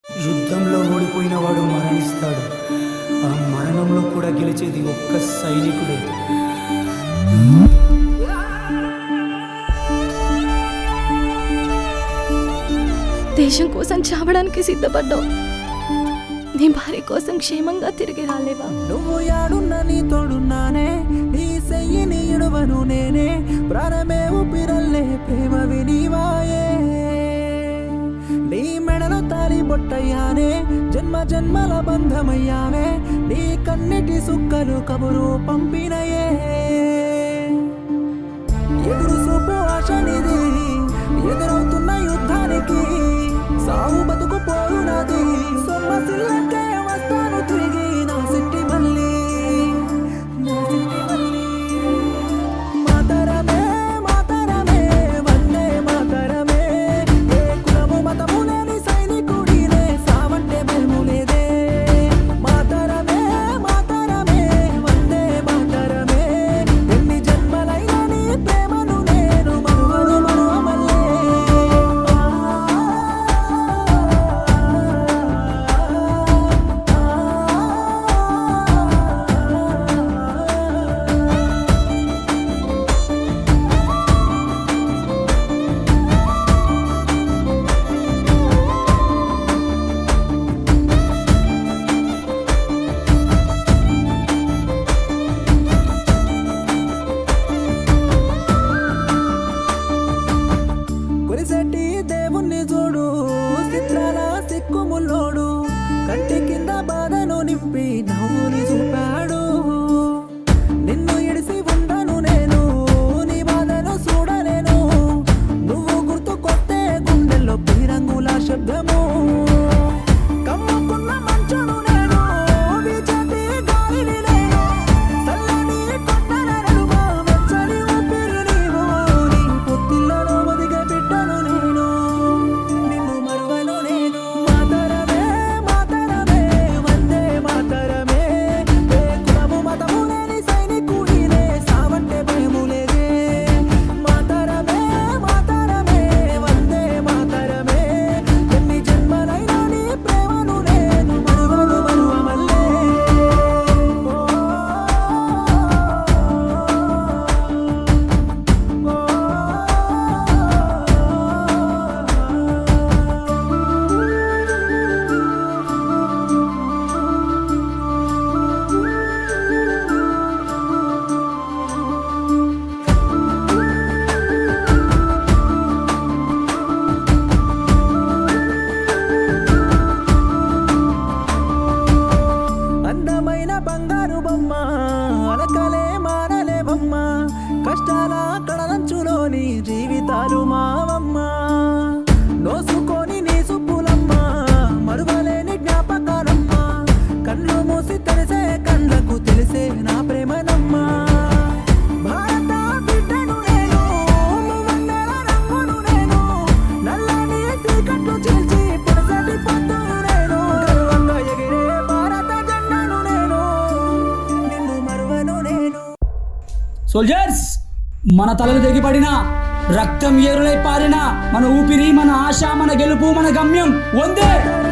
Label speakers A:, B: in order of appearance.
A: యుద్ధంలో ఓడిపోయిన వాడు మరణిస్తాడు ఆ మరణంలో కూడా గెలిచేది ఒక్క సైనికుడే
B: దేశం కోసం చావడానికి సిద్ధపడ్డావు నీ భార్య కోసం క్షేమంగా తిరిగి రాలేవా
C: నువ్వు యాడున్న నీ తోడున్నానే నీ సెయ్యిని ఇడువను నేనే ప్రాణమే ఊపిరల్లే ప్రేమ వినివాయే నీ మెడలో తాలి బొట్టయ్యానే జన్మ జన్మల బంధమయ్యావే నీ కన్నిటి సుక్కలు కబురు పంపినయే ఎదురు చూపు ఆశ నిధి ఎదురవుతున్న యుద్ధానికి సాగు బతుకు పోరునది సొమ్మసిల్లకే వస్తాను తిరిగి నా సిట్టి మళ్ళీ నా సిట్టి మళ్ళీ మాతరమే మాతరమే వందే మాతరమే ఏ కులము మతము లేని సైనికుడినే సావంటే భయము లేదే మాతరమే మాతరమే వందే మాతరమే ఎన్ని జన్మలైనా నీ ప్రేమను నేను మరువను మరువమల్లే కొలిసెట్టి దేవుణ్ణి చూడు చిత్రాల సిక్కుముల్లోడు కంటి కింద బాధను నింపి నవ్వుని చూపాడు నిన్ను ఇడిసి ఉండను నేను నీ బాధను చూడలేను నువ్వు గుర్తుకొస్తే గుండెల్లో పీరంగుల శబ్దము కమ్ముకున్న మంచును నేను వీచటి గాలిని నేను చల్లని కొండల నడుమ వెచ్చని ఊపిరి నీవు నీ పొత్తిళ్ళలో ఒదిగే బిడ్డను నేను నిన్ను మరువను నేను మాతరమే మాతరమే వందే మాతరమే ఏ కులము మతము లేని సైనికుడినే సావంటే భయము లేదే మాతరమే మాతరమే వందే మాతరమే ఎన్ని జన్మలైనా నీ ప్రేమను నేను మరువను మరువమల్లే అందమైన బంగారు బొమ్మ అలకలే మారలే బొమ్మ కష్టాల కడలంచులోని జీవితాలు మావమ్మ నోసుకొని నీ సుప్పులమ్మ మరువలేని జ్ఞాపకాలమ్మ కళ్ళు మూసి తెలిసే కళ్ళకు తెలిసే నా ప్రేమనమ్మ భారత బిడ్డను నేను మువ్వన్నెల రంగును నేను నల్లని చీకట్లు చీల్చి పొడసటి పొద్దును నేను గర్వంగా ఎగిరే భారత జెండాను నేను నిన్ను మరువను నేను
D: సోల్జర్స్ మన తలలు తెగిపడిన రక్తం ఏరులై పారిన మన ఊపిరి మన ఆశ మన గెలుపు మన గమ్యం వందే